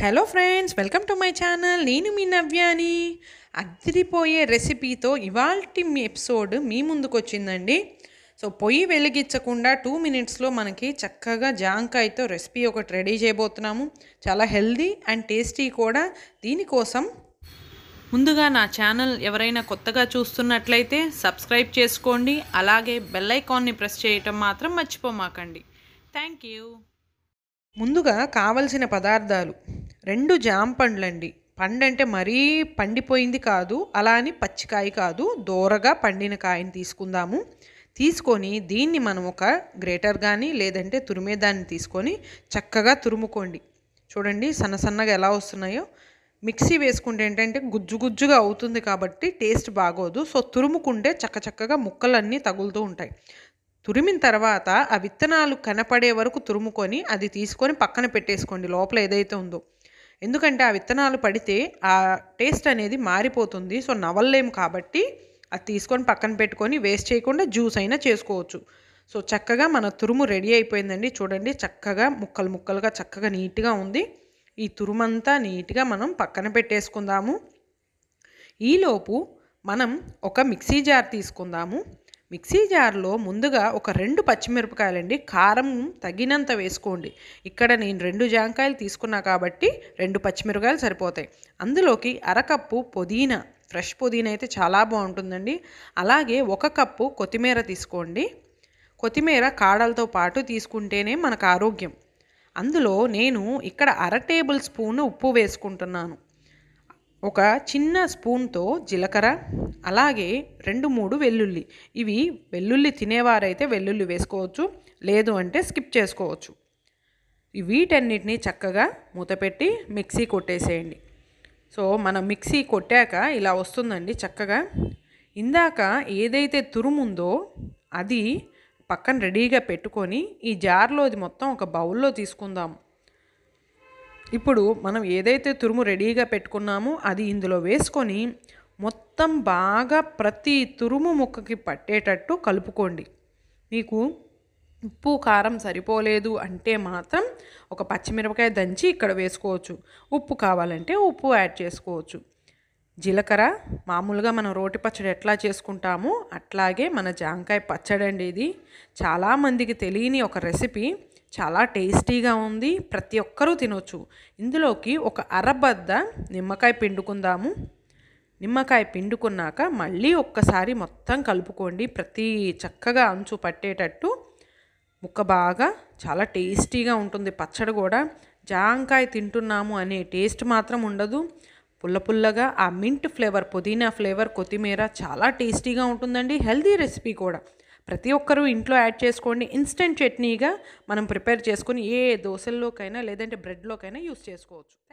hello friends welcome to my channel నేను మీ నవ్యాని అదిరిపోయే రెసిపీతో ఇవాళ మీ ఎపిసోడ్ మీ ముందుకు వచ్చిందండి సో పొయ్యి వెలిగించకుండా టూ మినిట్స్లో మనకి చక్కగా జాంకాయతో రెసిపీ ఒకటి రెడీ చేయబోతున్నాము చాలా హెల్దీ అండ్ టేస్టీ కూడా దీనికోసం ముందుగా నా ఛానల్ ఎవరైనా కొత్తగా చూస్తున్నట్లయితే సబ్స్క్రైబ్ చేసుకోండి అలాగే బెల్ ఐకాన్ని ప్రెస్ చేయటం మాత్రం మర్చిపోమాకండి థ్యాంక్ యూ ముందుగా కావలసిన పదార్థాలు రెండు జామ పండ్లండి పండు అంటే మరీ పండిపోయింది కాదు అలా అని పచ్చికాయ కాదు దోరగా పండిన కాయని తీసుకుందాము తీసుకొని దీన్ని మనం ఒక గ్రేటర్ కానీ లేదంటే తురిమేదాన్ని తీసుకొని చక్కగా తురుముకోండి చూడండి సన్న సన్నగా ఎలా వస్తున్నాయో మిక్సీ వేసుకుంటే ఏంటంటే గుజ్జు గుజ్జుగా అవుతుంది కాబట్టి టేస్ట్ బాగోదు సో తురుముకుంటే చక్క చక్కగా ముక్కలన్నీ తగులుతూ ఉంటాయి తురిమిన తర్వాత ఆ విత్తనాలు కనపడే వరకు తురుముకొని అది తీసుకొని పక్కన పెట్టేసుకోండి లోపల ఏదైతే ఉందో ఎందుకంటే ఆ విత్తనాలు పడితే ఆ టేస్ట్ అనేది మారిపోతుంది సో నవల్లేం కాబట్టి అది తీసుకొని పక్కన పెట్టుకొని వేస్ట్ చేయకుండా జ్యూస్ అయినా చేసుకోవచ్చు సో చక్కగా మన తురుము రెడీ అయిపోయిందండి చూడండి చక్కగా ముక్కలు ముక్కలుగా చక్కగా నీట్గా ఉంది ఈ తురుమంతా నీట్గా మనం పక్కన పెట్టేసుకుందాము ఈలోపు మనం ఒక మిక్సీ జార్ తీసుకుందాము మిక్సీ జార్లో ముందుగా ఒక రెండు పచ్చిమిరపకాయలండి కారం తగినంత వేసుకోండి ఇక్కడ నేను రెండు జాంకాయలు తీసుకున్నా కాబట్టి రెండు పచ్చిమిరపకాయలు సరిపోతాయి అందులోకి అరకప్పు పుదీనా ఫ్రెష్ పుదీనా అయితే చాలా బాగుంటుందండి అలాగే ఒక కప్పు కొత్తిమీర తీసుకోండి కొత్తిమీర కాడలతో పాటు తీసుకుంటేనే మనకు ఆరోగ్యం అందులో నేను ఇక్కడ అర టేబుల్ స్పూన్ ఉప్పు వేసుకుంటున్నాను ఒక చిన్న స్పూన్తో జీలకర్ర అలాగే రెండు మూడు వెల్లుల్లి ఇవి వెల్లుల్లి తినేవారైతే వెల్లుల్లి వేసుకోవచ్చు లేదు అంటే స్కిప్ చేసుకోవచ్చు ఈ వీటన్నిటిని చక్కగా మూతపెట్టి మిక్సీ కొట్టేసేయండి సో మనం మిక్సీ కొట్టాక ఇలా వస్తుందండి చక్కగా ఇందాక ఏదైతే తురుముందో అది పక్కన రెడీగా పెట్టుకొని ఈ జార్లోది మొత్తం ఒక బౌల్లో తీసుకుందాము ఇప్పుడు మనం ఏదైతే తురుము రెడీగా పెట్టుకున్నామో అది ఇందులో వేసుకొని మొత్తం బాగా ప్రతి తురుము ముక్కకి పట్టేటట్టు కలుపుకోండి మీకు ఉప్పు కారం సరిపోలేదు అంటే మాత్రం ఒక పచ్చిమిరపకాయ దంచి ఇక్కడ వేసుకోవచ్చు ఉప్పు కావాలంటే ఉప్పు యాడ్ చేసుకోవచ్చు జీలకర్ర మామూలుగా మనం రోటి పచ్చడి ఎట్లా చేసుకుంటామో అట్లాగే మన జాంకాయ పచ్చడి అండి ఇది చాలామందికి తెలియని ఒక రెసిపీ చాలా టేస్టీగా ఉంది ప్రతి ఒక్కరూ తినొచ్చు ఇందులోకి ఒక అరబద్ద నిమ్మకాయ పిండుకుందాము నిమ్మకాయ పిండుకున్నాక మళ్ళీ ఒక్కసారి మొత్తం కలుపుకోండి ప్రతి చక్కగా అంచు పట్టేటట్టు ముక్క బాగా చాలా టేస్టీగా ఉంటుంది పచ్చడి కూడా జాంకాయ తింటున్నాము అనే టేస్ట్ మాత్రం ఉండదు పుల్ల పుల్లగా ఆ మింట్ ఫ్లేవర్ పుదీనా ఫ్లేవర్ కొత్తిమీర చాలా టేస్టీగా ఉంటుందండి హెల్తీ రెసిపీ కూడా ప్రతి ఒక్కరూ ఇంట్లో యాడ్ చేసుకోండి ఇన్స్టెంట్ చట్నీగా మనం ప్రిపేర్ చేసుకొని ఏ దోశల్లోకైనా లేదంటే బ్రెడ్లోకైనా యూస్ చేసుకోవచ్చు